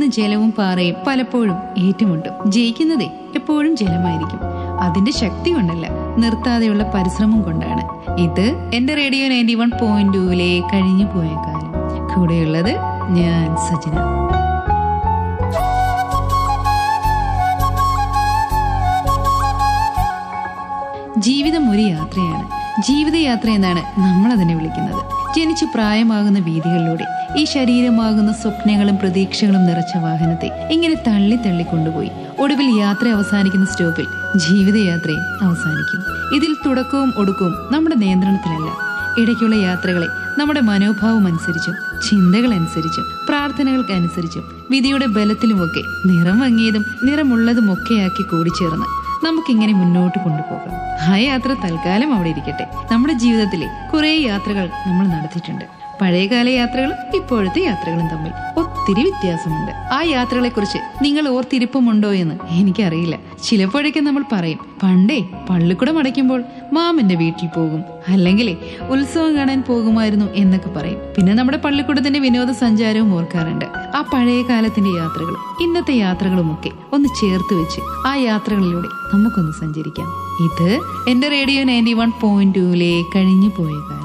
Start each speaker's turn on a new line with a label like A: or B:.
A: ഒഴുകുന്ന ജലവും പാറയും പലപ്പോഴും ഏറ്റുമുട്ടും ജയിക്കുന്നതേ എപ്പോഴും ജലമായിരിക്കും അതിന്റെ ശക്തി കൊണ്ടല്ല നിർത്താതെയുള്ള പരിശ്രമം കൊണ്ടാണ് ഇത് എന്റെ റേഡിയോ നയൻറ്റി വൺ പോയിന്റ് ടൂവിലെ കഴിഞ്ഞു പോയ കാലം കൂടെയുള്ളത് ഞാൻ സജന ജീവിതം ഒരു യാത്രയാണ് ജീവിതയാത്ര എന്നാണ് നമ്മൾ അതിനെ വിളിക്കുന്നത് ജനിച്ചു പ്രായമാകുന്ന വീതികളിലൂടെ ഈ ശരീരമാകുന്ന സ്വപ്നങ്ങളും പ്രതീക്ഷകളും നിറച്ച വാഹനത്തെ ഇങ്ങനെ തള്ളി തള്ളി കൊണ്ടുപോയി ഒടുവിൽ യാത്ര അവസാനിക്കുന്ന സ്റ്റോപ്പിൽ ജീവിതയാത്രയും അവസാനിക്കും ഇതിൽ തുടക്കവും ഒടുക്കവും നമ്മുടെ നിയന്ത്രണത്തിലല്ല ഇടയ്ക്കുള്ള യാത്രകളെ നമ്മുടെ മനോഭാവം അനുസരിച്ചും ചിന്തകൾ അനുസരിച്ചും പ്രാർത്ഥനകൾക്കനുസരിച്ചും വിധിയുടെ ബലത്തിലുമൊക്കെ നിറം മങ്ങിയതും നിറമുള്ളതുമൊക്കെയാക്കി കൂടിച്ചേർന്ന് നമുക്കിങ്ങനെ മുന്നോട്ട് കൊണ്ടുപോകാം ആ യാത്ര തൽക്കാലം അവിടെ ഇരിക്കട്ടെ നമ്മുടെ ജീവിതത്തിലെ കുറെ യാത്രകൾ നമ്മൾ നടത്തിയിട്ടുണ്ട് പഴയകാല യാത്രകളും ഇപ്പോഴത്തെ യാത്രകളും തമ്മിൽ ഒത്തിരി വ്യത്യാസമുണ്ട് ആ യാത്രകളെ കുറിച്ച് നിങ്ങൾ ഓർത്തിരിപ്പുമുണ്ടോ എന്ന് എനിക്കറിയില്ല ചിലപ്പോഴൊക്കെ നമ്മൾ പറയും പണ്ടേ പള്ളിക്കുടം അടയ്ക്കുമ്പോൾ മാമന്റെ വീട്ടിൽ പോകും അല്ലെങ്കിൽ ഉത്സവം കാണാൻ പോകുമായിരുന്നു എന്നൊക്കെ പറയും പിന്നെ നമ്മുടെ പള്ളിക്കൂടത്തിന്റെ വിനോദസഞ്ചാരവും ഓർക്കാറുണ്ട് ആ പഴയ കാലത്തിന്റെ യാത്രകളും ഇന്നത്തെ യാത്രകളുമൊക്കെ ഒന്ന് ചേർത്ത് വെച്ച് ആ യാത്രകളിലൂടെ നമുക്കൊന്ന് സഞ്ചരിക്കാം ഇത് എന്റെ റേഡിയോ നയൻറ്റി വൺ പോയിന്റ് ടൂവിലെ കഴിഞ്ഞു പോയ കാലം